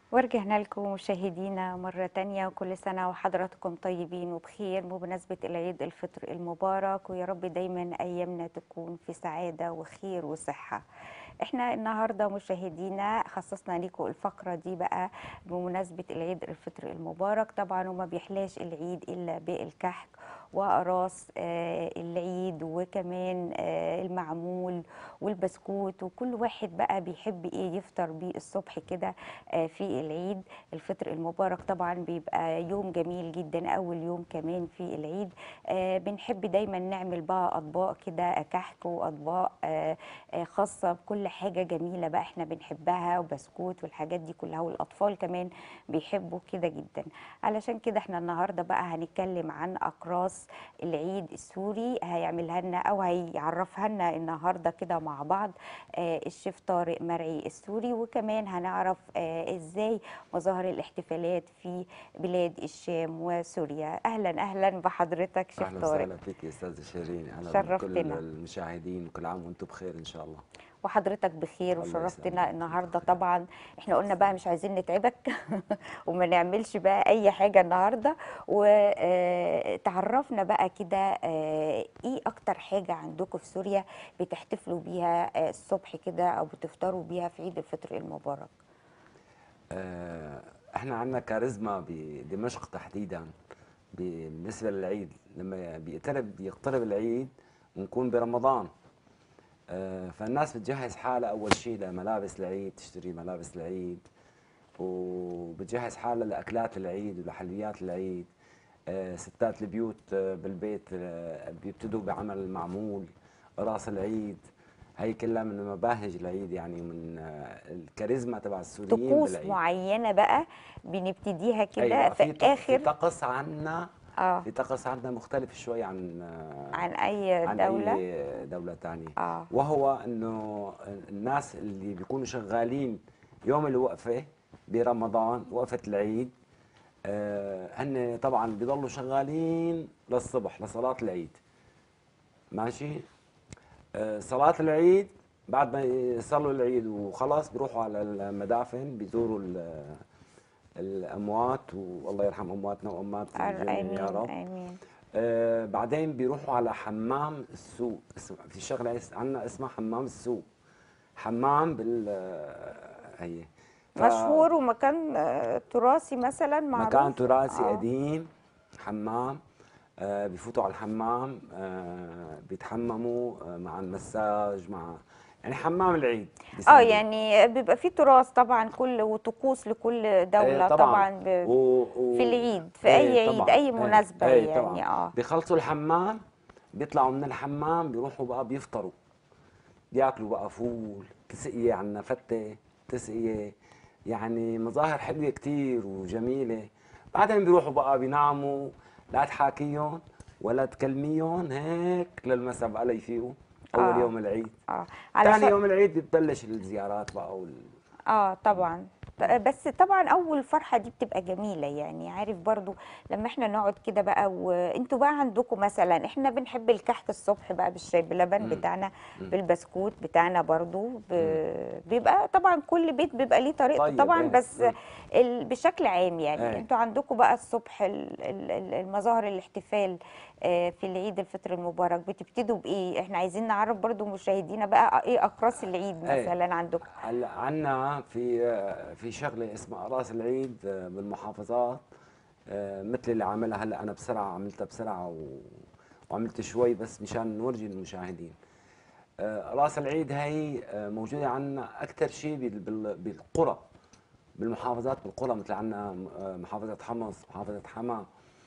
ورجعنا لكم مشاهدينا مرة تانية وكل سنة وحضراتكم طيبين وبخير بمناسبة العيد الفطر المبارك ويا رب دايما أيامنا تكون في سعادة وخير وصحة احنا النهارده مشاهدينا خصصنا لكم الفقره دي بقى بمناسبه العيد الفطر المبارك طبعا وما بيحلاش العيد الا بالكحك واقراص آه، العيد وكمان آه، المعمول والبسكوت وكل واحد بقى بيحب ايه يفطر بيه الصبح كده آه، في العيد الفطر المبارك طبعا بيبقى يوم جميل جدا اول يوم كمان في العيد آه، بنحب دايما نعمل بقى اطباق كده كحك واطباق آه، آه، خاصه بكل حاجه جميله بقى احنا بنحبها وبسكوت والحاجات دي كلها والاطفال كمان بيحبوا كده جدا علشان كده احنا النهارده بقى هنتكلم عن اقراص العيد السوري هيعملها لنا او هيعرفها لنا النهارده كده مع بعض آه، الشيف طارق مرعي السوري وكمان هنعرف آه، ازاي مظاهر الاحتفالات في بلاد الشام وسوريا اهلا اهلا بحضرتك شيف اهلا طارق وسهلا فيك يا استاذه شيرين اهلا شرفتنا. بكل المشاهدين وكل عام وانتم بخير ان شاء الله وحضرتك بخير الله وشرفتنا يسلمك. النهارده طبعا احنا قلنا بقى مش عايزين نتعبك وما نعملش بقى اي حاجه النهارده وتعرفنا بقى كده آه، ايه اكتر حاجه عندكم في سوريا بتحتفلوا بيها آه، الصبح كده او بتفطروا بيها في عيد الفطر المبارك آه، احنا عندنا كاريزما بدمشق تحديدا بالنسبه للعيد لما بيقترب يقترب العيد ونكون برمضان آه، فالناس بتجهز حالها اول شيء لملابس العيد تشتري ملابس العيد وبتجهز حالها لاكلات العيد ولحلويات العيد آه، ستات البيوت آه، بالبيت آه، بيبتدوا بعمل المعمول راس العيد هي كلها من مباهج العيد يعني من آه، الكاريزما تبع السوريين طقوس بالعيد معينه بقى بنبتديها كده أيوة، في في طق- في اخر طقس عنا اه في طقس عندنا مختلف شوي عن آه، عن اي عن دوله اي دوله ثانيه اه وهو انه الناس اللي بيكونوا شغالين يوم الوقفه برمضان وقفه العيد آه، هن طبعا بيضلوا شغالين للصبح لصلاه العيد ماشي آه، صلاه العيد بعد ما يصلوا العيد وخلاص بيروحوا على المدافن بيزوروا ال- الاموات والله يرحم امواتنا وامات الجميع امين يا رب امين آه بعدين بيروحوا على حمام السوق اسم- في شغله اس- عندنا اسمها حمام السوق حمام بال آه، هي ف- مشهور ومكان آه، تراثي مثلا معروف مكان تراثي آه. قديم حمام آه بيفوتوا على الحمام آه بيتحمموا آه مع المساج مع يعني حمام العيد اه بيسموه. يعني بيبقى في تراث طبعا كل وطقوس لكل دولة آه، طبعا, ب... و... و... في العيد في آه، اي عيد طبعاً. اي آه، مناسبة آه، يعني طبعاً. اه بيخلصوا الحمام بيطلعوا من الحمام بيروحوا بقى بيفطروا بياكلوا بقى فول تسقية عنا فتة تسقية يعني مظاهر حلوة كتير وجميلة بعدين بيروحوا بقى بيناموا لا تحاكيهم ولا تكلميهم هيك للمساء بقى ليفيقوا أول آه. يوم العيد اه ثاني علشان يوم العيد بتبلش الزيارات بقى وال... اه طبعا بس طبعا اول فرحه دي بتبقى جميله يعني عارف برضو لما احنا نقعد كده بقى وانتوا بقى عندكم مثلا احنا بنحب الكحك الصبح بقى بالشاي بلبن مم. بتاعنا مم. بالبسكوت بتاعنا برضو ب... بيبقى طبعا كل بيت بيبقى ليه طريقته طيب، طبعا إيه. بس مم. ال... بشكل عام يعني إيه. انتوا عندكم بقى الصبح ال... ال- ال- المظاهر الاحتفال آه، في العيد الفطر المبارك بتبتدوا بايه احنا عايزين نعرف برضو مشاهدينا بقى ايه اقراص العيد إيه. مثلا عندكم هلا عندنا في في شغله اسمها راس العيد بالمحافظات آه، مثل اللي عاملها هلا انا بسرعه عملتها بسرعه و... وعملت شوي بس مشان نورجي المشاهدين آه، راس العيد هي آه، موجوده عندنا اكثر شيء بال- بال- بالقرى بالمحافظات بالقرى مثل عندنا آه، محافظه حمص محافظه حما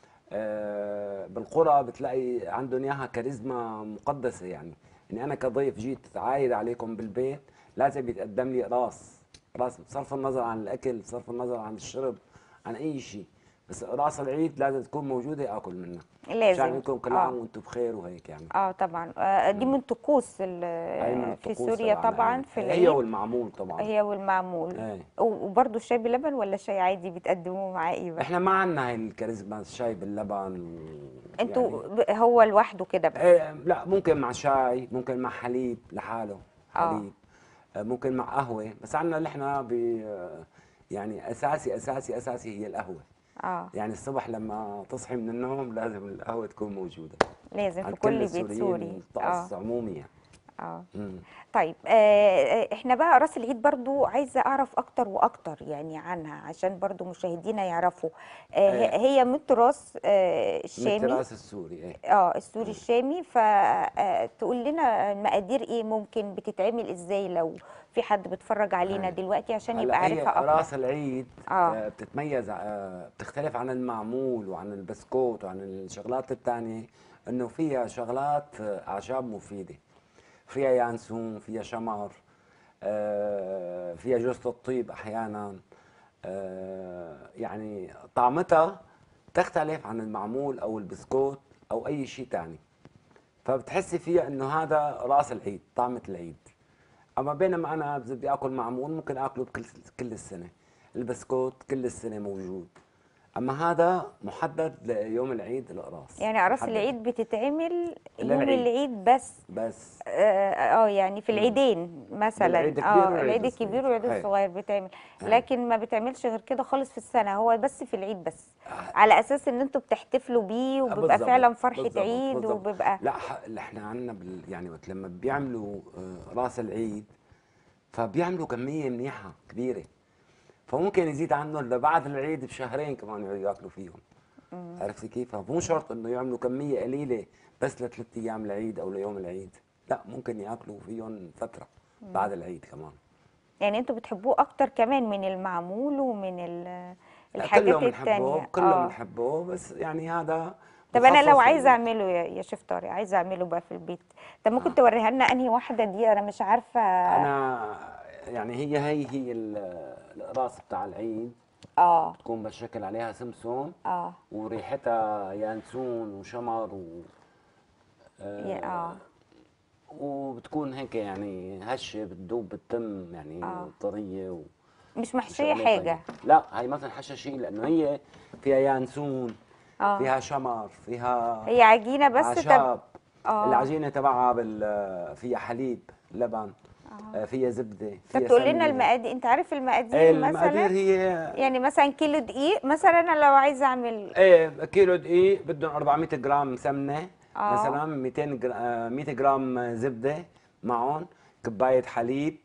آه، بالقرى بتلاقي عندهم اياها كاريزما مقدسه يعني اني انا كضيف جيت عايد عليكم بالبيت لازم يتقدم لي راس راس بصرف النظر عن الاكل بصرف النظر عن الشرب عن اي شيء بس راس العيد لازم تكون موجوده اكل منها لازم عشان انكم كل آه. عام وانتم بخير وهيك يعني اه طبعا آه دي من طقوس ال- هاي من في الطقوس سوريا تبعنا، طبعا هاي. في هي العيد والمعمول طبعا هي والمعمول ايه و- وبرضه الشاي بلبن ولا شاي عادي بتقدموه معاه ايه بقى احنا ما عندنا هاي الكاريزما الشاي باللبن و... انتوا يعني ب- هو لوحده كده بس ايه لا ممكن مع شاي ممكن مع حليب لحاله آه. حليب آه. ممكن مع قهوه بس عندنا نحن ب يعني اساسي اساسي اساسي هي القهوه اه يعني الصبح لما تصحي من النوم لازم القهوه تكون موجوده لازم في عند كل بيت السوريين سوري اه طقس عمومي يعني اه مم. طيب آه، احنا بقى راس العيد برضو عايزه اعرف اكتر واكتر يعني عنها عشان برضو مشاهدينا يعرفوا آه، هي آه. هي من تراث آه، من الشامي التراث السوري ايه اه السوري الشامي فتقول لنا المقادير ايه ممكن بتتعمل ازاي لو في حد بيتفرج علينا آه. دلوقتي عشان يبقى هلا هي عارفها اكتر راس العيد آه. آه، بتتميز آه، بتختلف عن المعمول وعن البسكوت وعن الشغلات الثانيه انه فيها شغلات آه، اعشاب مفيده فيها يانسون فيها شمر آه، فيها جوز الطيب احيانا آه، يعني طعمتها تختلف عن المعمول او البسكوت او اي شيء ثاني فبتحسي فيها انه هذا راس العيد طعمه العيد اما بينما انا إذا بدي اكل معمول ممكن اكله بكل كل السنه البسكوت كل السنه موجود اما هذا محدد ليوم العيد القراص يعني اعراس محدد. العيد بتتعمل يوم للعيد. العيد بس بس اه آه، يعني في العيدين مثلا العيد الكبير اه والعيد العيد الصغير. الكبير والعيد هاي. الصغير بتعمل هاي. لكن ما بتعملش غير كده خالص في السنه هو بس في العيد بس آه. على اساس ان انتوا بتحتفلوا بيه وبيبقى بالضبط، فعلا فرحه بالضبط، عيد بالضبط. وبيبقى لا ح- اللي احنا عندنا بال... يعني وقت لما بيعملوا آه، راس العيد فبيعملوا كميه منيحه كبيره فممكن يزيد عنهم لبعد العيد بشهرين كمان يقعدوا ياكلوا فيهم عرفتي كيف؟ فمو شرط انه يعملوا كميه قليله بس لثلاث ايام العيد او ليوم العيد لا ممكن ياكلوا فيهم فتره بعد العيد كمان يعني انتوا بتحبوه اكتر كمان من المعمول ومن ال- لا، الحاجات كله بنحبه التانية كله اه بنحبه بس يعني هذا طب انا لو مخصص عايزه لل- اعمله يا يا شيف طارق عايزه اعمله بقى في البيت طب ممكن آه. توريها لنا انهي واحده دي انا مش عارفه انا يعني هي هي هي ال- القراص بتاع العيد اه تكون بشكل عليها سمسم اه وريحتها يانسون وشمر و يا- اه وبتكون هيك يعني هشه بتذوب بالتم يعني آه. طريه و... مش محشيه وشغلات حاجه طيبة. لا هي مثلا حشا شيء لانه هي فيها يانسون اه فيها شمر فيها هي عجينه بس طب اعشاب اه العجينه تبعها بال فيها حليب لبن آه. فيها زبده طب فيها تقول لنا سمنة. المقادير انت عارف المقادير ايه مثلا المقادير هي يعني مثلا كيلو دقيق مثلا انا لو عايزه اعمل ايه كيلو دقيق بدهم 400 جرام سمنه آه. مثلا 200 جرام 100 جرام زبده معهم كوبايه حليب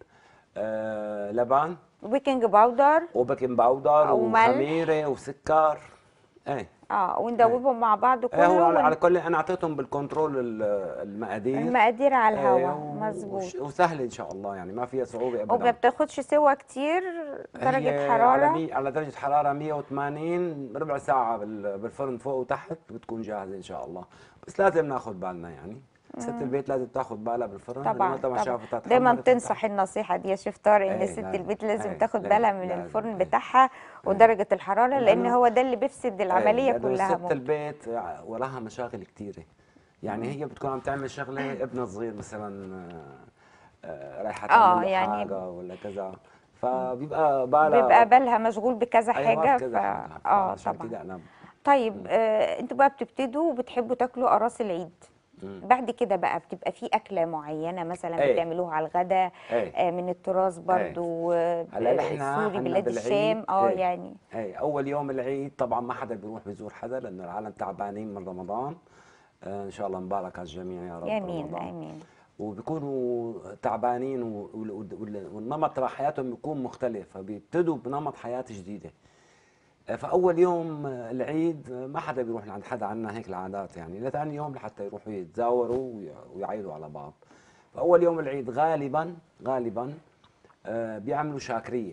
آه لبن وبيكنج باودر وبيكنج باودر وملح. وخميره وسكر ايه اه وندوبهم مع بعض ايه هو كله على, على ون- كل انا اعطيتهم بالكنترول ال- المقادير المقادير على إيه، الهواء و- مظبوط وش- وسهله ان شاء الله يعني ما فيها صعوبه ابدا وما بتاخدش سوا كتير درجه هي على حراره مي... على درجة حرارة 180 ربع ساعة بال... بالفرن فوق وتحت بتكون جاهزة إن شاء الله بس لازم ناخذ بالنا يعني ست البيت لازم تاخذ بالها بالفرن لأنه طبعا متى ما طبعا شافتها دايما تحمرت تنصح النصيحه دي يا شيف طارق ان إيه، ست لازم. البيت لازم إيه، تاخد لازم، بالها من لازم، الفرن إيه. بتاعها ودرجه الحراره لان لأنه- هو ده اللي بيفسد العمليه لأنه كلها ست ممكن البيت وراها مشاغل كثيرة يعني هي بتكون عم تعمل شغلة ابنها صغير مثلا آه، آه، رايحة آه، تعمل له يعني حاجة ولا كذا فبيبقى بالها بيبقى بالها مشغول بكذا أيوة، حاجه ف... كذا حاجة. اه فعشان طبعا كده أنا طيب آه انتوا بقى بتبتدوا وبتحبوا تاكلوا قراص العيد مم. بعد كده بقى بتبقى في أكلة معينة مثلا إيه. بتعملوها على الغداء إيه. آه من التراث برضو آه هلا نحن السوري عنا بلاد بالعيد، الشام اه إيه. يعني اي اول يوم العيد طبعا ما حدا بيروح بيزور حدا لانه العالم تعبانين من رمضان آه ان شاء الله مبارك على الجميع يا رب امين رمضان. امين وبيكونوا تعبانين و- وال- وال- والنمط تبع حياتهم بيكون مختلف فبيبتدوا بنمط حياة جديدة آه، فأول يوم آه، العيد آه، ما حدا بيروح لعند حدا عنا هيك العادات يعني لثاني يوم لحتى يروحوا يتزاوروا وي- ويعيدوا على بعض فأول يوم العيد غالبا غالبا آه، بيعملوا شاكرية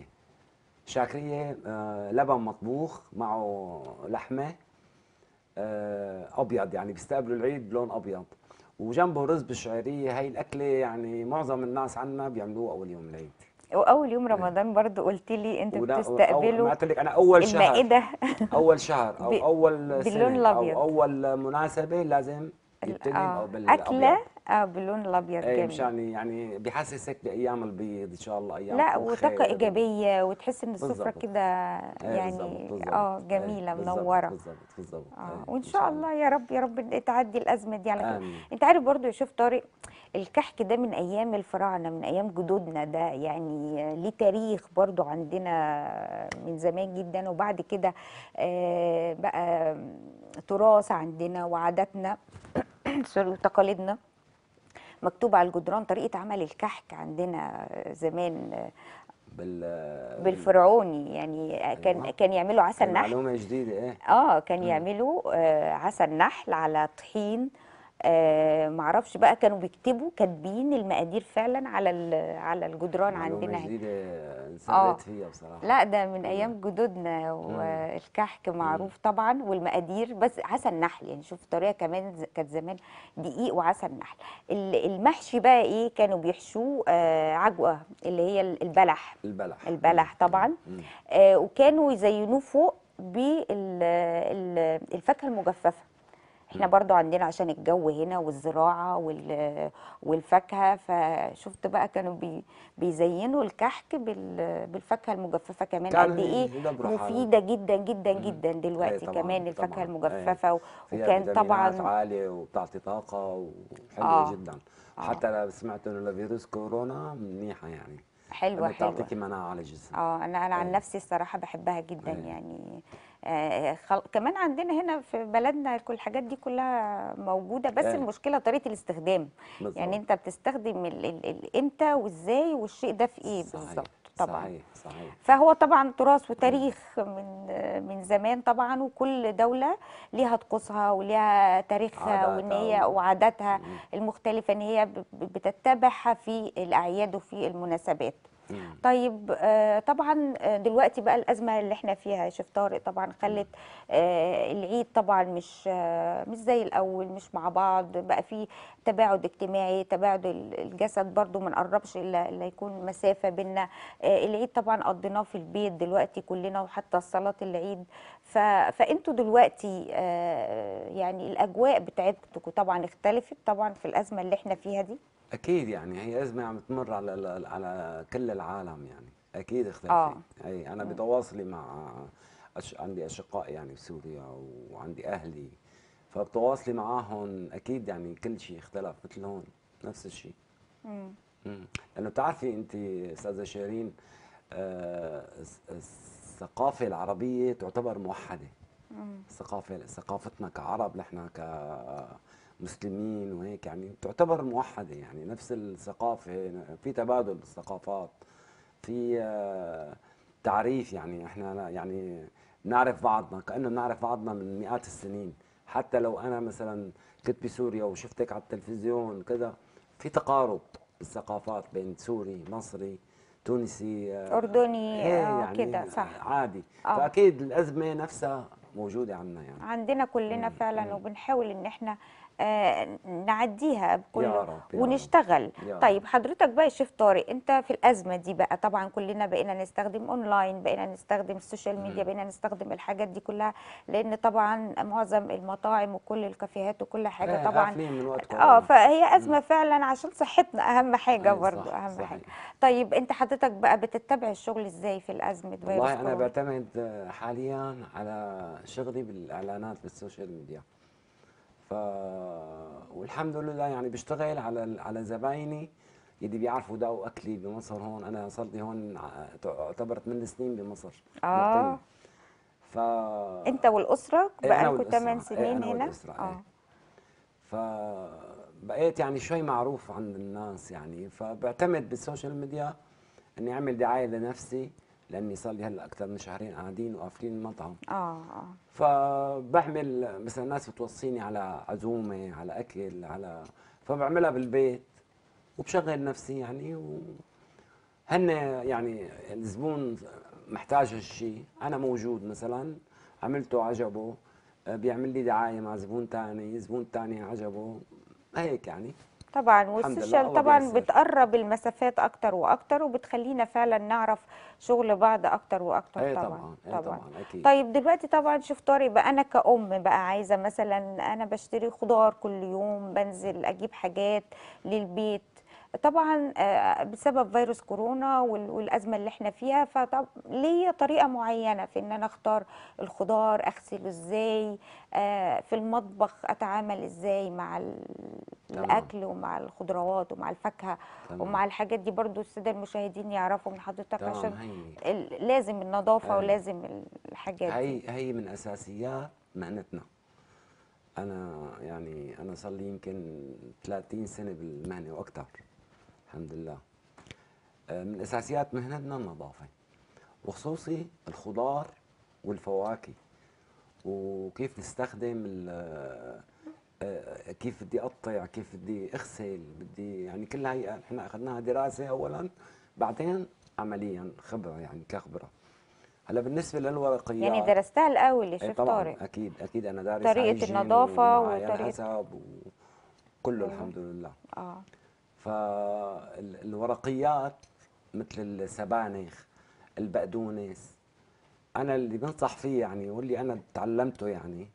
شاكرية آه، لبن مطبوخ معه لحمة آه، ابيض يعني بيستقبلوا العيد بلون ابيض وجنبه رز بالشعريه هاي الاكله يعني معظم الناس عنا بيعملوه اول يوم العيد واول يوم رمضان برضو قلت لي انتوا ولا- أو- بتستقبلوا ما قلت لك انا اول شهر المائدة اول شهر او ب- اول باللون سنه الأبيض. او اول مناسبه لازم يبتدي آه، بالابيض أكلة اه باللون الابيض ايه جميل مشان يعني بيحسسك بايام البيض ان شاء الله ايام لا وطاقة خير. إيجابية وتحس إن السفرة بالظبط. كده إيه يعني بالظبط، بالظبط. اه إيه جميلة بالظبط، منورة بالظبط بالظبط اه إيه، وإن شاء الله يا رب يا رب تعدي الأزمة دي على خير آمين. أنت عارف برضو يا شيخ طارق الكحك ده من أيام الفراعنة من أيام جدودنا ده يعني ليه تاريخ برضو عندنا من زمان جدا وبعد كده آه بقى تراث عندنا وعاداتنا سوري وتقاليدنا مكتوب على الجدران طريقة عمل الكحك عندنا زمان بال بالفرعوني يعني كان أيوة. كان يعملوا عسل نحل معلومه جديده ايه اه كان يعملوا آه عسل نحل على طحين آه معرفش بقى كانوا بيكتبوا كاتبين المقادير فعلا على ال- على الجدران عندنا معلومه هنا جديده آه. انسريت فيها بصراحه لا ده من ايام جدودنا والكحك معروف طبعا والمقادير بس عسل نحل يعني شوف الطريقه كمان ز- كانت زمان دقيق وعسل نحل ال- المحشي بقى ايه كانوا بيحشوه آه عجوه اللي هي ال- البلح البلح البلح طبعا مم. آه وكانوا يزينوه فوق بالفاكهه المجففه احنا برضو عندنا عشان الجو هنا والزراعه وال- والفاكهه فشفت بقى كانوا بي بيزينوا الكحك بال- بالفاكهه المجففه كمان كانوا قد ايه يدبروا حالهم. مفيده جدا جدا جدا دلوقتي طبعاً، كمان الفاكهه طبعاً. المجففه و- فيها وكان فيتامينات طبعا عاليه وبتعطي طاقه وحلوه آه. جدا حتى لو سمعت انه لفيروس كورونا منيحه يعني حلوه لأنه حلوه بتعطيكي مناعه على الجسم اه انا انا عن أيوة. نفسي الصراحه بحبها جدا أيوة. يعني آه خل... كمان عندنا هنا في بلدنا كل الحاجات دي كلها موجوده بس أيوة. المشكله طريقه الاستخدام بالظبط. يعني انت بتستخدم ال... ال... ال... امتى وازاي والشيء ده في ايه صحيح، بالظبط طبعا صحيح صحيح فهو طبعا تراث وتاريخ من من زمان طبعا وكل دوله ليها طقوسها وليها تاريخها وان هي عاداتها و- وعاداتها المختلفه ان هي ب- ب- بتتبعها في الاعياد وفي المناسبات مم. طيب آه، طبعا آه، دلوقتي بقى الازمه اللي احنا فيها يا شيخ طارق طبعا خلت آه، العيد طبعا مش آه، مش زي الاول مش مع بعض بقى في تباعد اجتماعي تباعد ال- الجسد برضو ما نقربش الا الا يكون مسافه بينا آه، العيد طبعا قضيناه في البيت دلوقتي كلنا وحتى صلاه العيد ف... فانتوا دلوقتي آه، يعني الاجواء بتاعتكم طبعا اختلفت طبعا في الازمه اللي احنا فيها دي اكيد يعني هي ازمه عم تمر على على كل العالم يعني اكيد اختلفت آه. اي انا بتواصلي مع أش... عندي اشقاء يعني بسوريا وعندي اهلي فبتواصلي معاهم اكيد يعني كل شيء اختلف مثل هون نفس الشيء مم. مم. لانه بتعرفي انت استاذه شيرين آه، الس- الثقافه العربيه تعتبر موحده الثقافه ثقافتنا كعرب نحن كمسلمين وهيك يعني تعتبر موحده يعني نفس الثقافه في تبادل بالثقافات في آه، تعريف يعني احنا لا- يعني بنعرف بعضنا كانه بنعرف بعضنا من مئات السنين حتى لو انا مثلا كنت بسوريا وشفتك على التلفزيون كذا في تقارب بالثقافات بين سوري مصري تونسي آه، أردني، إيه آه، يعني كده، صح. عادي آه. فاكيد الازمه نفسها موجوده عندنا يعني عندنا كلنا فعلا وبنحاول ان احنا آه، نعديها بكل يا رب، يا ونشتغل رب، يا طيب حضرتك بقى يا شيخ طارق انت في الازمه دي بقى طبعا كلنا بقينا نستخدم اونلاين بقينا نستخدم السوشيال ميديا بقينا نستخدم الحاجات دي كلها لان طبعا معظم المطاعم وكل الكافيهات وكل حاجه إيه، طبعا قافلين من وقت اه كورونا. فهي ازمه فعلا عشان صحتنا اهم حاجه أي برضو صح، اهم صحيح. حاجه طيب انت حضرتك بقى بتتبع الشغل ازاي في الازمه فيروس والله انا كورونا؟ بعتمد آه، حاليا على شغلي بالاعلانات بالسوشيال ميديا ف والحمد لله يعني بشتغل على على زبايني اللي بيعرفوا داو اكلي بمصر هون انا صار لي هون ع- اعتبر 8 سنين بمصر آه. مقيم. ف انت والاسره إيه، بقى أنا لكم والأسرة. 8 إيه، سنين أنا هنا والأسرة، إيه. اه فبقيت يعني شوي معروف عند الناس يعني فبعتمد بالسوشيال ميديا اني اعمل دعايه لنفسي لاني صار لي هلا اكثر من شهرين قاعدين وقافلين المطعم اه اه فبعمل مثلا الناس بتوصيني على عزومه على اكل على فبعملها بالبيت وبشغل نفسي يعني و هن يعني الزبون محتاج هالشيء انا موجود مثلا عملته عجبه آه، بيعمل لي دعايه مع زبون تاني زبون تاني عجبه هيك يعني طبعا الحمد لله والسوشيال الله طبعا بييسر بتقرب المسافات اكتر واكتر وبتخلينا فعلا نعرف شغل بعض اكتر واكتر اي طبعا طبعا اي طبعا طبعا اكيد طيب دلوقتي طبعا شوف طارق بقى انا كأم بقى عايزه مثلا انا بشتري خضار كل يوم بنزل اجيب حاجات للبيت طبعا آه، بسبب فيروس كورونا وال- والازمه اللي احنا فيها فطب ليا طريقه معينه في ان انا اختار الخضار اغسله ازاي آه، في المطبخ اتعامل ازاي مع ال- تمام الاكل ومع الخضروات ومع الفاكهه تمام ومع الحاجات دي برضو الساده المشاهدين يعرفوا من حضرتك تمام عشان هي ال- لازم النظافة اي ولازم الحاجات دي هي هي من اساسيات مهنتنا انا يعني انا صار لي يمكن 30 سنه بالمهنه واكثر الحمد لله آه، من اساسيات مهنتنا النظافه وخصوصي الخضار والفواكه وكيف نستخدم ال- آه، كيف بدي اقطع كيف بدي اغسل بدي يعني كلها هي احنا اخذناها دراسه اولا بعدين عمليا خبره يعني كخبره هلا بالنسبه يعني للورقيات درستها الأول يا اي شيف طبعا طارق اكيد اكيد انا دارس طريقة هايجين النظافة ومعايير وطريقة حسب وكله أيوة الحمد لله اه فالورقيات مثل السبانخ البقدونس انا اللي بنصح فيه يعني واللي انا تعلمته يعني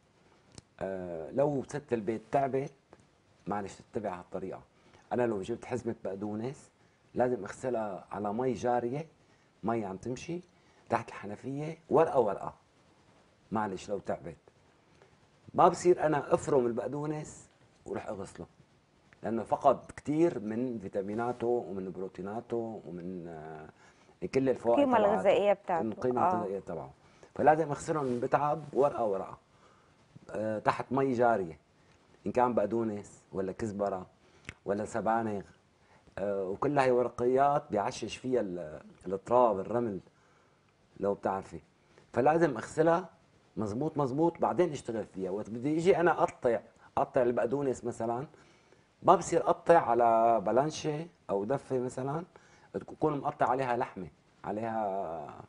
آه لو ست البيت تعبت معلش تتبع هالطريقه انا لو جبت حزمه بقدونس لازم اغسلها على مي جاريه مي عم تمشي تحت الحنفيه ورقه ورقه معلش لو تعبت ما بصير انا افرم البقدونس وروح اغسله لانه فقد كثير من فيتاميناته ومن بروتيناته ومن آه، كل الفوائد القيمة تبعته الغذائية من بتاعته القيمه اه الغذائيه تبعه فلازم اغسلهم من بتعب ورقه ورقه آه، تحت مي جاريه ان كان بقدونس ولا كزبره ولا سبانخ آه، وكلها هي ورقيات بيعشش فيها ال- التراب الرمل لو بتعرفي فلازم اغسلها مزبوط مزبوط بعدين اشتغل فيها وقت بدي اجي انا اقطع اقطع البقدونس مثلا ما بصير اقطع على بلانشه او دفه مثلا تكون مقطع عليها لحمه عليها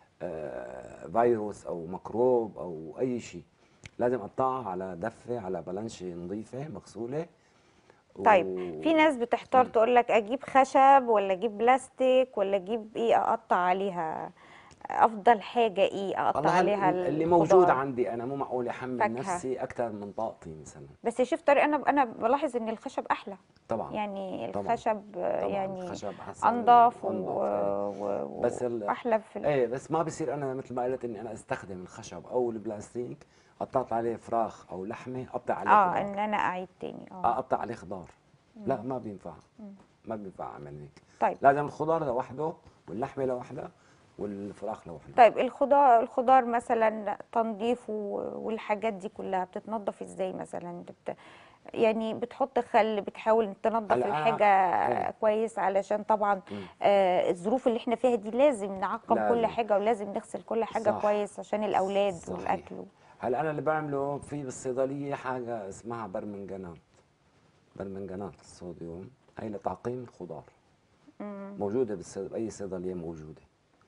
آه، فيروس او ميكروب او اي شيء لازم اقطعها على دفه على بلانشه نظيفه مغسوله طيب و... في ناس بتحتار مم. تقول لك اجيب خشب ولا اجيب بلاستيك ولا اجيب ايه اقطع عليها افضل حاجة ايه اقطع والله هل- عليها اللي موجود الخضار عندي انا مو معقول احمل فاكهة نفسي اكثر من طاقتي مثلا بس يا شيف طارق انا انا بلاحظ ان الخشب احلى طبعا يعني طبعا الخشب آه، طبعا يعني الخشب احسن انضف و... وانضف ايه و... بس ال... واحلى في ال... ايه بس ما بصير انا مثل ما قلت اني انا استخدم الخشب او البلاستيك قطعت عليه فراخ او لحمه اقطع عليه اه خضار ان انا اعيد تاني اه اه اقطع عليه خضار لا مم. ما بينفع مم. ما بينفع اعمل هيك طيب لازم الخضار لوحده واللحمه لوحدها والفراخ لوحده طيب الخضار الخضار مثلا تنظيفه والحاجات دي كلها بتتنضف ازاي مثلا بت... يعني بتحط خل بتحاول تنظف هلا انا الحاجة ايه كويس علشان طبعا مم. آه الظروف اللي احنا فيها دي لازم نعقم كل لازم حاجة ولازم نغسل كل حاجة صح كويس عشان الأولاد صحيح والأكل هلا انا اللي بعمله في بالصيدليه حاجه اسمها برمنجانات برمنجانات الصوديوم هي لتعقيم الخضار مم. موجوده بالصيد... باي صيدليه موجوده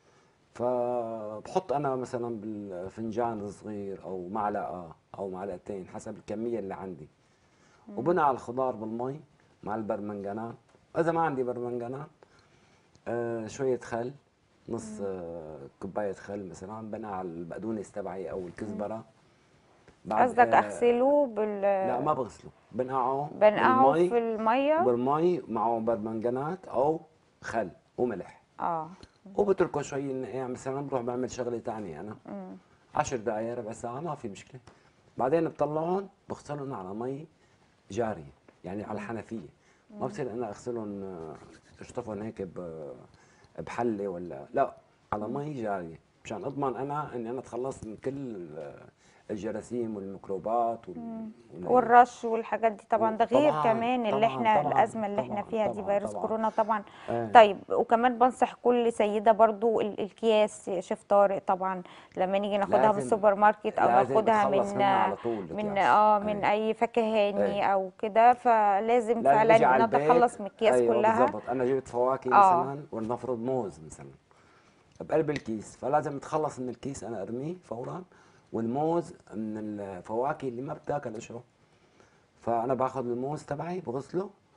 فبحط انا مثلا بالفنجان صغير او معلقه او معلقتين حسب الكميه اللي عندي مم. وبنقع الخضار بالمي مع البرمنجانات اذا ما عندي برمنجانات آه شويه خل نص مم. آه كوبايه خل مثلا بنقع البقدونس تبعي او مم. الكزبره بعد قصدك آه أغسله بال لا ما بغسله بنقعه بنقعه في بالمي المية بالمي معه برمنجانات او خل وملح اه وبتركه شوي ينقع مثلا بروح بعمل شغله ثانيه انا مم. عشر دقائق ربع ساعه ما في مشكله بعدين بطلعهم بغسلهم على مي جاريه يعني على مم. الحنفيه ما مم. بصير انا اغسلهم آه، اشطفهم هيك ب- بحله ولا لا على مم. مي جاريه مشان اضمن انا اني انا تخلصت من كل آه، الجراثيم والميكروبات وال... مم. وال... والرش والحاجات دي طبعا ده غير طبعا كمان اللي طبعا احنا طبعا الأزمة اللي احنا طبعا فيها دي طبعا فيروس طبعا كورونا طبعا ايه طيب وكمان بنصح كل سيدة برضو ال- الأكياس يا شيف طارق طبعا لما نيجي ناخدها من لازم السوبر ماركت أو لازم ناخدها اتخلص من منها على طول من الاكياس اه من ايه أي فكهاني ايه أو كده فلازم لازم اجي فعلا على البيت نتخلص من الأكياس ايوه كلها بالضبط انا جبت فواكه اه مثلا ولنفرض موز مثلا بقلب الكيس فلازم اتخلص من الكيس انا ارميه فورا والموز من الفواكه اللي ما بتاكل قشره فانا باخذ الموز تبعي بغسله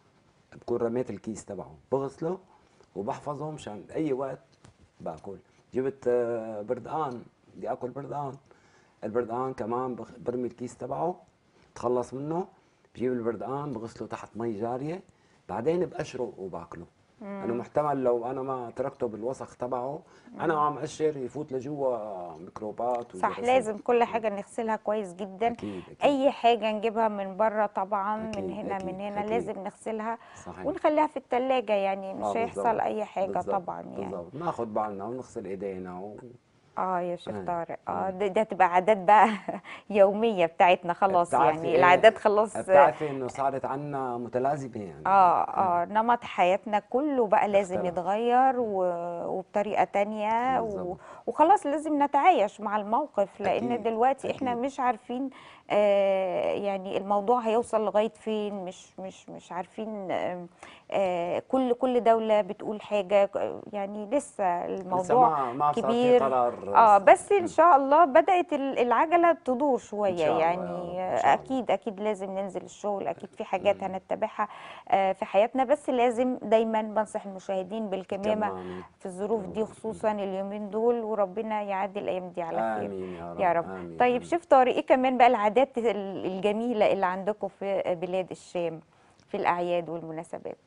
بكون رميت الكيس تبعه بغسله وبحفظه مشان اي وقت باكل جبت آه، بردقان بدي اكل بردقان البردقان كمان بخ- برمي الكيس تبعه بتخلص منه بجيب البردقان بغسله تحت مي جاريه بعدين بقشره وباكله انه محتمل لو انا ما تركته بالوسخ تبعه انا وعم قشر يفوت لجوا ميكروبات صح وجراثيم. لازم كل حاجة نغسلها كويس جدا اكيد اكيد اي حاجة نجيبها من بره طبعا من أكيد، هنا أكيد، من هنا أكيد. لازم نغسلها صحيح ونخليها في التلاجة يعني مش آه، هيحصل بالضبط، اي حاجة بالضبط، طبعا يعني بالضبط ناخذ بالنا ونغسل ايدينا و... اه يا شيخ آه، طارق اه آه. دي, دي هتبقى عادات بقى يومية بتاعتنا خلاص بتعرفي يعني إيه؟ العادات خلاص بتعرفي انه صارت عنا متلازمه يعني اه اه نمط حياتنا كله بقى لازم اختلف. يتغير و... وبطريقة تانية و... بالظبط. وخلاص لازم نتعايش مع الموقف لأن أكيد، دلوقتي احنا أكيد. مش عارفين آه يعني الموضوع هيوصل لغاية فين مش مش مش عارفين آه آه كل كل دولة بتقول حاجة يعني لسه لسه الموضوع ما ما صار في كبير قرار اه بس م. ان شاء الله بدأت ال- العجلة تدور شوية إن شاء الله يا يعني رب، إن آه، شاء الله. اكيد اكيد لازم ننزل الشغل اكيد في حاجات مم. هنتبعها آه، في حياتنا بس لازم دايما بنصح المشاهدين بالكمامة كمامة. في الظروف دي خصوصا اليومين دول وربنا يعدي الايام دي على خير امين يا رب يا رب آمين. طيب آمين. شوف طارق ايه كمان بقى العادات ال- الجميلة اللي عندكم في بلاد الشام في الاعياد والمناسبات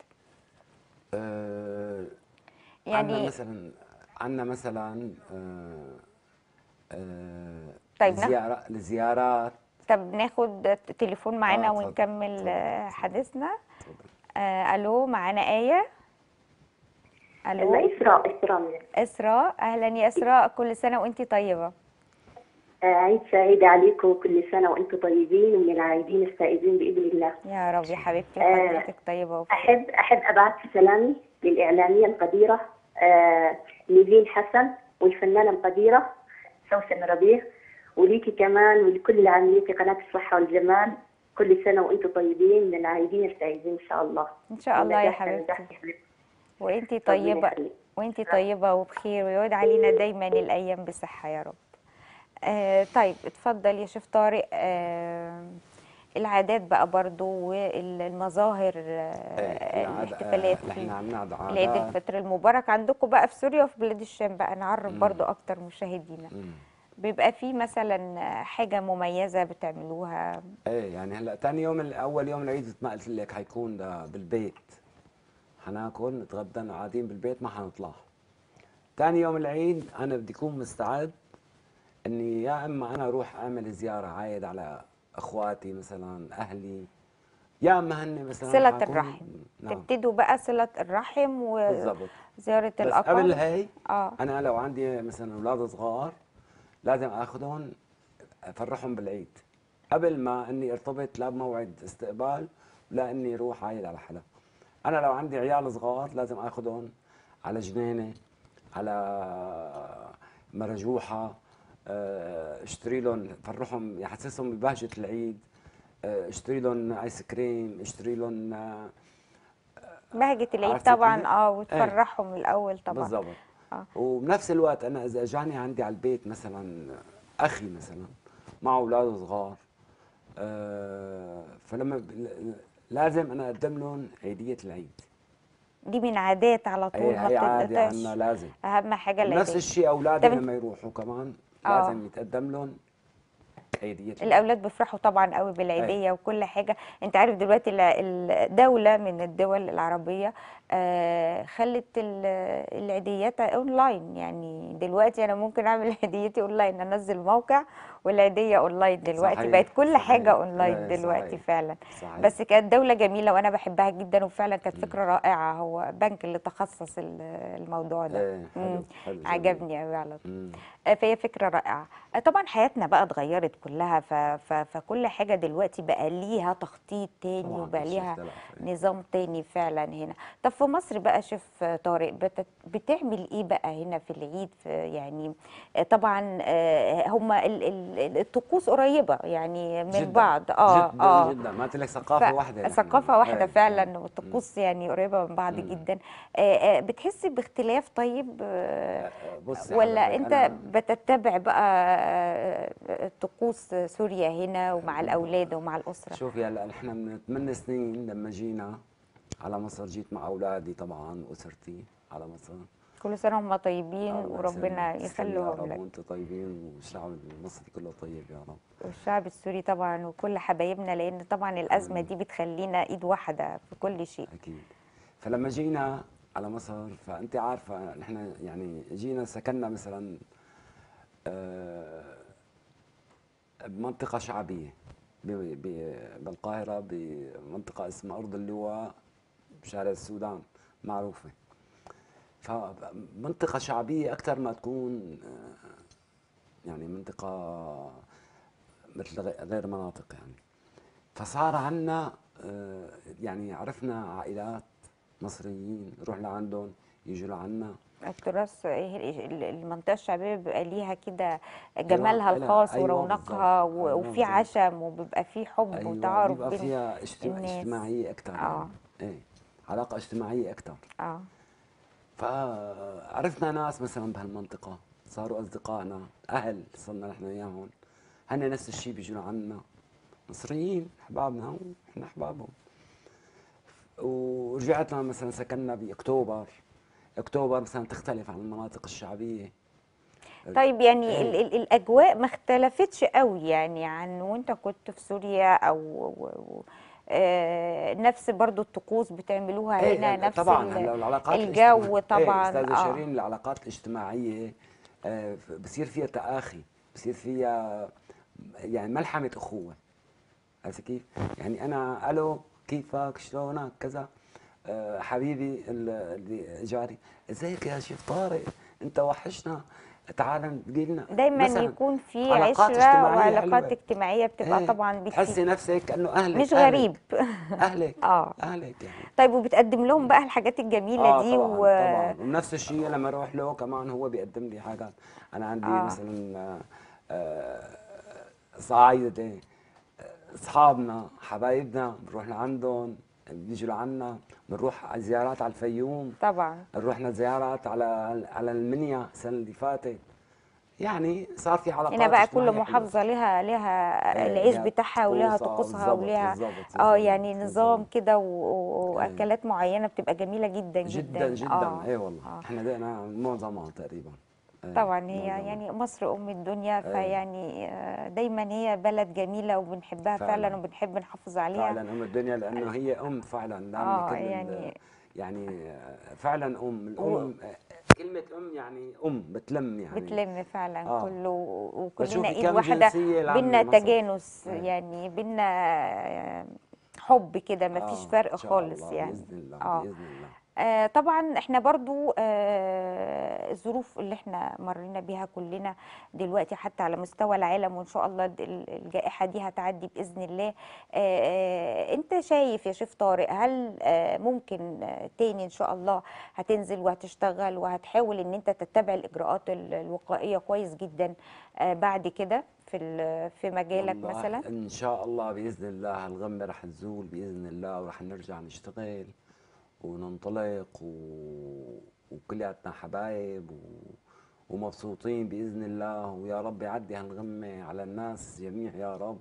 آه عندنا يعني مثلا عندنا مثلا آه آه طيب، ناخد- زيارة الزيارات طب ناخد تليفون معانا آه، اتفضل، ونكمل اتفضل، آه، اتفضل. حديثنا تفضل. آه الو معانا آية الو أنا إسراء إسراء من اسراء اهلا يا اسراء كل سنة وانتي طيبة آه، عيد سعيد عليكم كل سنة وأنتم طيبين ومن العايدين الفائزين بإذن الله يا رب يا حبيبتي آه، حضرتك طيبة وبخير أحب أحب أبعث سلامي للإعلامية القديرة آه، نيفين حسن والفنانة القديرة سوسن ربيع وليكي كمان ولكل العاملين في قناة الصحة والجمال كل سنة وأنتم طيبين من العايدين الفائزين إن شاء الله ان شاء الله يا ونجاح حبيبتي نجاح يا حبيبتي وانتي ربنا طيبة يخليك. وانتي طيبة وبخير ويعود علينا دايما الايام بصحة يا رب آه طيب اتفضل يا شيخ طارق آه العادات بقى برضو والمظاهر إيه، آه في عاد- الاحتفالات آه، احنا عم نعد العيد عادات الفطر المبارك عندكم بقى في سوريا وفي بلاد الشام بقى نعرف برضو اكتر مشاهدينا مم. بيبقى في مثلا حاجة مميزة بتعملوها ايه يعني هلا ثاني يوم اول يوم العيد مثل ما قلت لك حيكون ده بالبيت حناكل نتغدى قاعدين بالبيت ما حنطلع ثاني يوم العيد انا بدي اكون مستعد اني يا اما انا اروح اعمل زياره عايد على اخواتي مثلا اهلي يا اما هن مثلا صلة حكون- الرحم نعم تبتدوا بقى صلة الرحم بالضبط وزيارة بس قبل الأقارب هي اه انا لو عندي مثلا اولاد صغار لازم اخذهم افرحهم بالعيد قبل ما اني ارتبط لا بموعد استقبال ولا اني اروح عايد على حدا انا لو عندي عيال صغار لازم اخذهم على جنينه على مرجوحه آه، اشتري لهم فرحهم يحسسهم ببهجه العيد آه، اشتري لهم ايس كريم اشتري لهم آه، بهجة العيد عرفتي طبعا كيف؟ اه وتفرحهم الأول طبعا بالضبط آه. وبنفس الوقت انا اذا اجاني عندي على البيت مثلا اخي مثلا مع اولاده صغار آه، فلما ب- لازم انا اقدم لهم عيديه العيد دي من عادات على طول هي ما هي عادي بتتقطعش عنا لازم أهم حاجة نفس العيدية الشيء اولادي طب لما يروحوا كمان آه. لازم يتقدم لهم عيديه العيد الأولاد بيفرحوا طبعا قوي بالعيدية وكل حاجة أنت عارف دلوقتي الع- الدولة من الدول العربية آه، خلت ال- العيديات اونلاين يعني دلوقتي انا ممكن اعمل عيديتي اونلاين انزل موقع والعيدية اونلاين دلوقتي صحيح، بقت كل صحيح. حاجة اونلاين إيه، دلوقتي صحيح. فعلا صحيح. بس كانت دولة جميلة وانا بحبها جدا وفعلا كانت فكرة رائعة هو بنك اللي تخصص ال- الموضوع ده إيه، حلو، مم. حلو، جميل. عجبني قوي على طول مم. آه، فهي فكرة رائعة آه، طبعا حياتنا بقى اتغيرت كلها ف... ف... فكل حاجة دلوقتي بقى ليها تخطيط تاني طبعاً وبقى في شيء ليها اختلف، إيه. نظام تاني فعلا هنا طب في مصر بقى شوف آه، طارق بت... بتعمل ايه بقى هنا في العيد في يعني آه، طبعا آه، هما ال... ال... الطقوس قريبة يعني من جداً، بعض اه جدا اه جدا ما قلت لك ثقافه ف- واحده نحن. ثقافة واحدة إيه. فعلا والطقوس يعني قريبة من بعض مم. جدا آه، آه، بتحسي باختلاف طيب آه، بص ولا انت أنا بتتبع بقى آه، طقوس سوريا هنا ومع الاولاد ومع الاسره شوفي هلا نحن من ثمان سنين لما جينا على مصر جيت مع اولادي طبعا واسرتي على مصر كل سنه وهم طيبين الله وربنا يسلمك. تسلمي يا يخليهم رب لك وانتم طيبين والشعب المصري كله طيب يا رب والشعب السوري طبعا وكل حبايبنا لان طبعا الازمه دي بتخلينا ايد واحده في كل شيء اكيد فلما جينا على مصر فانت عارفه نحن يعني جينا سكننا مثلا آه، بمنطقه شعبيه ب- ب- بالقاهره بمنطقه اسمها ارض اللواء بشارع السودان معروفه فمنطقه شعبيه اكثر ما تكون آه، يعني منطقه مثل غ- غير مناطق يعني فصار عندنا آه، يعني عرفنا عائلات مصريين نروح لعندهم يجوا لعنا التراث إيه ال- المنطقه الشعبيه بيبقى ليها كده جمالها إلها- الخاص أيوة ورونقها بالظبط. و- أيوة وفي بالظبط. عشم وبيبقى في حب ايوه وتعارف بيبقى بين فيها اجتماع الناس. اجتماعيه اكثر آه. يعني ايه علاقه اجتماعيه اكثر اه فعرفنا ناس مثلا بهالمنطقه صاروا اصدقائنا اهل صرنا نحن وياهم هن نفس الشيء بيجوا عنا مصريين احبابنا ونحن احبابهم ورجعتنا مثلا سكننا باكتوبر اكتوبر مثلا تختلف عن المناطق الشعبيه طيب يعني إيه. ال ال الاجواء ما اختلفتش قوي يعني عن وانت كنت في سوريا او و- و- آه نفس برضو الطقوس بتعملوها إيه، هنا نفس طبعا ال- هلا العلاقات الجو الاجتماع- طبعا إيه استاذه آه. شيرين العلاقات الاجتماعيه آه، ف- بصير فيها تآخي بصير فيها يعني ملحمه اخوه عرفت كيف؟ يعني انا الو كيفك شلونك كذا آه، حبيبي ال- اللي جاري ازيك يا شيخ طارق انت وحشنا تعال تجيلنا دايما مثلاً يكون في علاقات عشرة اجتماعية وعلاقات حلوة. اجتماعية بتبقى إيه، طبعا تحسي بتفيد نفسك كانه اهلك مش أهلك، غريب اهلك اه اهلك يعني طيب وبتقدم لهم بقى الحاجات الجميلة اه دي طبعا و... طبعا ونفس الشيء لما اروح له كمان هو بيقدم لي حاجات انا عندي آه. مثلا آه، آه، صعايده آه، اصحابنا حبايبنا بنروح لعندهم بيجوا لعنا بنروح على زيارات على الفيوم طبعا رحنا زيارات على على المنيا السنه اللي فاتت يعني صار في علاقات هنا بقى كل اجتماعية حلوة. محافظة لها لها إيه، العيش لها بتاعها ولها طقوسها طقوسها بالظبط، ولها بالظبط، اه بالظبط، يعني نظام بالظبط. كده و- و- واكلات معينة بتبقى جميلة جدا جدا جدا اه اي والله آه. احنا دقنا معظمها تقريبا إيه، طبعا هي معظمها. يعني مصر ام الدنيا إيه. فيعني آه، دايما هي بلد جميلة وبنحبها فعلا فعلاً. وبنحب نحافظ عليها فعلا ام الدنيا لانه هي ام فعلا لأن آه، كل ال- يعني- يعني فعلا ام الام كلمه ام يعني ام بتلم يعني بتلم فعلا آه. كله بشوفي وكلنا ايد كم واحدة جنسية العامة بينا مصر. تجانس إيه. يعني بينا آه، حب كده مفيش آه، فرق إن شاء خالص الله، يعني باذن الله آه. باذن الله آه، طبعا احنا برضو آه، الظروف اللي احنا مرينا بيها كلنا دلوقتي حتى على مستوى العالم وان شاء الله د- ال- الجائحة دي هتعدي بإذن الله آه، آه، انت شايف يا شيف طارق هل آه، ممكن آه، تاني ان شاء الله هتنزل وهتشتغل وهتحاول ان انت تتبع الإجراءات ال- الوقائية كويس جدا آه، بعد كده في ال- في مجالك والله مثلا ان شاء الله باذن الله الغمه رح تزول باذن الله ورح نرجع نشتغل وننطلق و... وكلياتنا حبايب و... ومبسوطين باذن الله ويا رب يعدي هالغمه على الناس جميع يا رب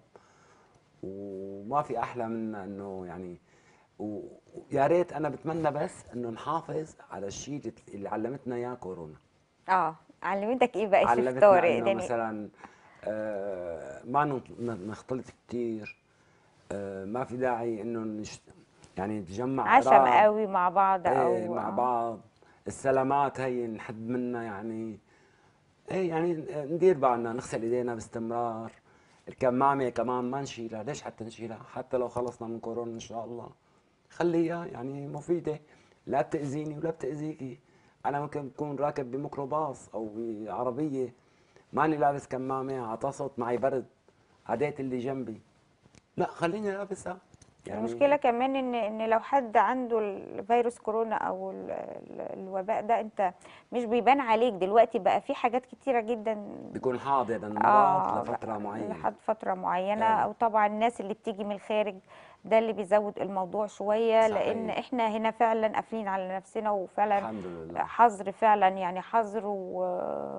وما في احلى منا انه يعني و- ويا ريت انا بتمنى بس انه نحافظ على الشيء اللي- اللي علمتنا اياه كورونا اه علمتك ايه بقى يا شيف علمتنا طارق انه يعني مثلا آه، ما نط- ن- نختلط كثير ما في داعي انه نشت... يعني نتجمع عشم قراب. قوي مع بعض او ايه مع بعض السلامات هي نحد منها يعني ايه يعني ندير بالنا نغسل ايدينا باستمرار الكمامه كمان ما نشيلها ليش حتى نشيلها حتى لو خلصنا من كورونا ان شاء الله خليها يعني مفيده لا بتاذيني ولا بتاذيكي انا ممكن بكون راكب بميكروباص او بعربيه ماني لابس كمامه عطست معي برد عديت اللي جنبي لا خليني لابسها المشكلة كمان ان ان لو حد عنده الفيروس كورونا او ال- ال- الوباء ده انت مش بيبان عليك دلوقتي بقى في حاجات كتيرة جدا بيكون حاضر المرض اه لفتره معينه لحد فترة معينة أيوة. او طبعا الناس اللي بتيجي من الخارج ده اللي بيزود الموضوع شوية لان صحيح. احنا هنا فعلا قافلين على نفسنا وفعلا الحمد لله حظر فعلا يعني حظر و...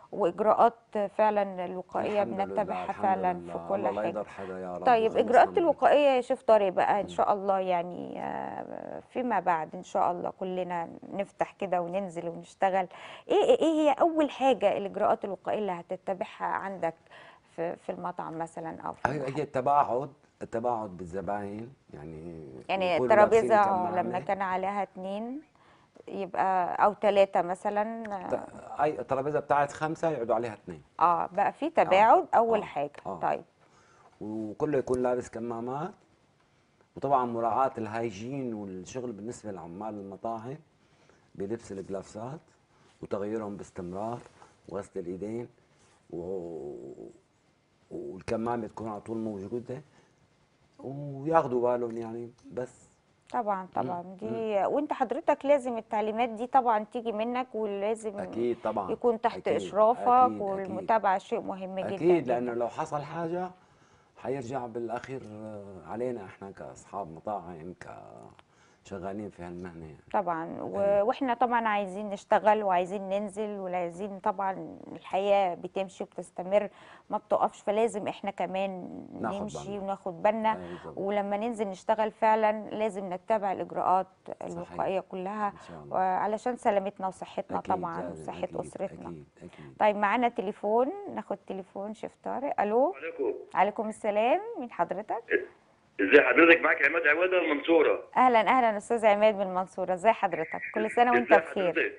واجراءات فعلا الوقائيه الحمد لله، بنتبعها الحمد فعلا لله. في كل الله لا حاجه يضر حدا يا رب طيب ويخلصنا اجراءات منه. الوقائيه يا شيخ طارق بقى ان شاء الله يعني آه، فيما بعد ان شاء الله كلنا نفتح كده وننزل ونشتغل ايه ايه هي اول حاجه الاجراءات الوقائيه اللي هتتبعها عندك في في المطعم مثلا او في هي المحل؟ هي التباعد التباعد بالزباين يعني يعني يكونوا لابسين الترابيزه كمامة. لما كان عليها اتنين يبقى او ثلاثه مثلا ت- اي الترابيزه بتاعت خمسه يقعدوا عليها اثنين اه بقى في تباعد اول آه، حاجه آه. طيب وكله يكون لابس كمامات وطبعا مراعاة الهايجين والشغل بالنسبة لعمال المطاعم بلبس الجلافزات وتغييرهم باستمرار وغسل الايدين و... والكمامة تكون على طول موجودة وياخدوا بالهم يعني بس طبعا طبعا دي وانت حضرتك لازم التعليمات دي طبعا تيجي منك ولازم اكيد طبعا يكون تحت أكيد، اشرافك أكيد، والمتابعه شيء مهم جدا اكيد جدا. لانه لو حصل حاجة حيرجع بالاخير آه، علينا احنا كاصحاب مطاعم كشغالين في هالمهنة يعني. طبعا و- واحنا طبعا عايزين نشتغل وعايزين ننزل وعايزين طبعا الحياه بتمشي وبتستمر ما بتقفش فلازم احنا كمان ناخد نمشي بالنا. وناخد بالنا أيوة بالظبط. ولما ننزل نشتغل فعلا لازم نتبع الاجراءات الوقائيه كلها إن شاء الله. علشان سلامتنا وصحتنا أكيد طبعا لازم، وصحه أكيد، اسرتنا اكيد اكيد طيب معانا تليفون ناخد تليفون شيف طارق الو عليكم عليكم السلام مين حضرتك ازي حضرتك معاك عماد عوادة المنصورة اهلا اهلا استاذ عماد من المنصوره ازي حضرتك كل سنه وانت ازي بخير حضرتك؟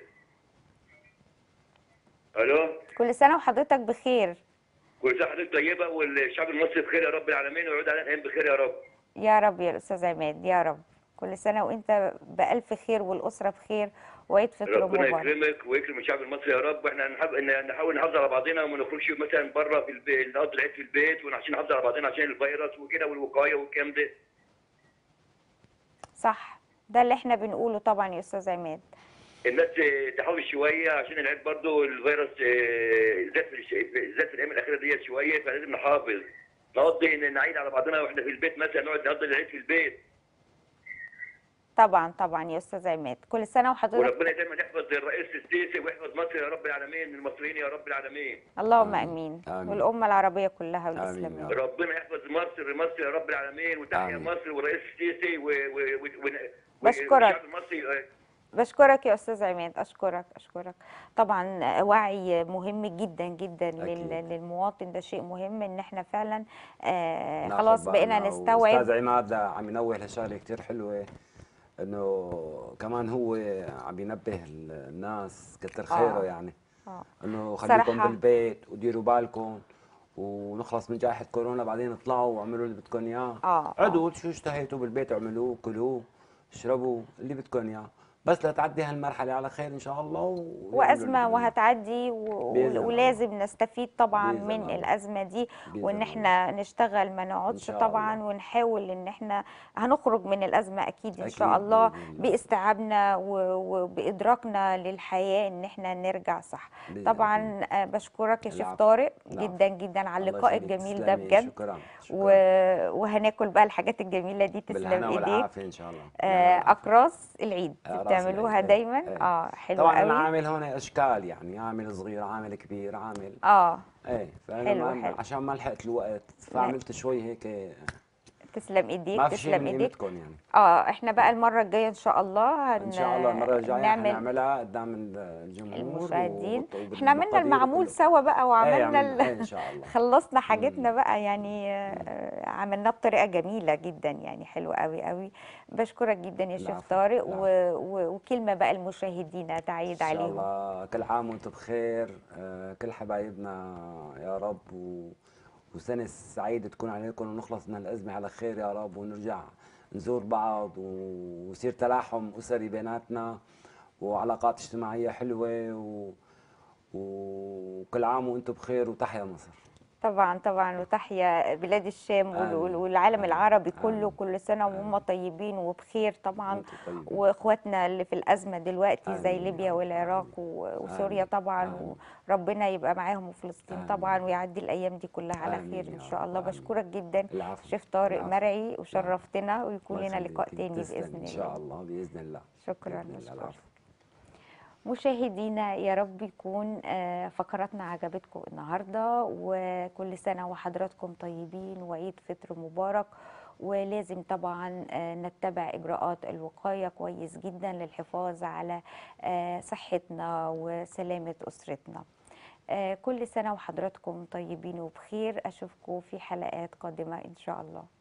الو كل سنه وحضرتك بخير كل سنة حضرتك طيبة والشعب المصري بخير يا رب العالمين ويعود علينا الايام بخير يا رب يا رب يا استاذ عماد يا رب كل سنه وانت بالف خير والاسره بخير وعيد فطر ربنا مبارك يكرمك ويكرم الشعب المصري يا رب واحنا نحب ان نحاول نحافظ على بعضنا وما نخرجش مثلا بره في البيت نقضي العيد في البيت وعشان نحافظ على بعضنا عشان الفيروس وكده والوقايه والكلام ده صح ده اللي احنا بنقوله طبعا يا استاذ عماد الناس تحاول شويه عشان العيد برضه الفيروس آه، زاد في الش- زاد في الايام الاخيره ديت شويه فلازم نحافظ نقضي إن نعيد على بعضنا واحنا في البيت مثلا نقعد نقضي العيد في البيت طبعا طبعا يا استاذ عماد كل سنه وحضرتك وربنا دايما يحفظ الرئيس السيسي ويحفظ مصر يا رب العالمين المصريين يا رب العالمين اللهم آمين. امين آمين. والامه العربيه كلها آمين يا والاسلاميه رب. ربنا يحفظ مصر مصر يا رب العالمين وتحيا آمين. مصر والرئيس السيسي و و و و بشكرك. والشعب المصري آه، بشكرك يا استاذ عماد اشكرك اشكرك طبعا وعي مهم جدا جدا لل- أكيد. للمواطن ده شيء مهم ان احنا فعلا آه ناخد خلاص بقينا بالنا. نستوعب واستاذ عماد عم ينوه لشغله كثير حلوه انه كمان هو عم ينبه الناس كتر خيره آه. يعني آه. انه خليكم صراحة. بالبيت وديروا بالكم ونخلص من جائحه كورونا بعدين اطلعوا واعملوا اللي بدكم اياه آه، عدوا شو اشتهيتوا بالبيت اعملوه كلوه اشربوا اللي بدكم اياه بس لتعدي هالمرحله على خير ان شاء الله ويعملوا وأزمة اللي بدهم. وهتعدي و- بإذن الله. ولازم نستفيد طبعا بإذن من الله. الأزمة دي بإذن وإن الله. احنا نشتغل ما نقعدش شاء طبعا الله. ونحاول إن احنا هنخرج من الأزمة أكيد إن شاء أكيد الله بإذن الله. باستيعابنا و- وبإدراكنا للحياة إن احنا نرجع صح بإذن طبعا آه، بشكرك يا شيف العفو. طارق العفو. جدا جدا على الله اللقاء يخليك. الجميل ده تسلمي. بجد شكرا شكرا و... وهناكل بقى الحاجات الجميلة دي تسلم بالهنا إيديك والعافيه ان شاء الله آه، بالهنا والعافية. أقراص العيد أقراص بتعملوها العيد. دايما إيه. اه حلو طبعا انا قوي عامل هون اشكال يعني عامل صغير عامل كبير عامل اه ايه فانا حلو، ما حلو. عشان ما لحقت الوقت فعملت شوي هيك تسلم ايديك ما في شيء تسلم من ايديك قيمتكم يعني اه احنا بقى المره الجايه ان شاء الله هن... ان شاء الله المره الجايه نعمل حنعملها قدام الجمهور المشاهدين وبالط- احنا عملنا وبالمقادير المعمول وكله. سوا بقى ايه وعملنا عملنا ال... ايه ان شاء الله خلصنا حاجتنا بقى يعني آه، عملناه بطريقه جميله جدا يعني حلوه قوي قوي بشكرك جدا يا شيخ العفو، طارق و... العفو. و... وكلمه بقى المشاهدين تعيد ان شاء عليهم الله كل عام وانتم بخير آه، كل حبايبنا يا رب و... وسنة سعيدة تكون عليكم ونخلص من الأزمة على خير يا رب ونرجع نزور بعض و- ويصير تلاحم أسري بيناتنا وعلاقات اجتماعية حلوة و... وكل عام وانتم بخير وتحيا مصر طبعا طبعا وتحيا بلاد الشام وال- آمين. وال- والعالم آمين. العربي كله آمين. كل سنه وهم طيبين وبخير طبعا وانتم طيبين. واخواتنا اللي في الازمه دلوقتي زي آمين يا ليبيا رب. والعراق و- وسوريا آمين. طبعا آمين. وربنا يبقى معاهم وفلسطين آمين. طبعا ويعدي الايام دي كلها على آمين خير يا ان شاء رب. الله آمين. بشكرك جدا العفو. شيف طارق العفو. مرعي وشرفتنا ويكون الله لنا لقاء يخليكي. تاني تسلمي باذن ان شاء الله الله باذن الله شكرا بإذن الله. بشكرك العفو. مشاهدينا يا رب يكون آه، فقراتنا عجبتكم النهارده وكل سنه وحضراتكم طيبين وعيد فطر مبارك ولازم طبعا آه، نتبع اجراءات الوقايه كويس جدا للحفاظ على آه، صحتنا وسلامه اسرتنا آه، كل سنه وحضراتكم طيبين وبخير اشوفكم في حلقات قادمه ان شاء الله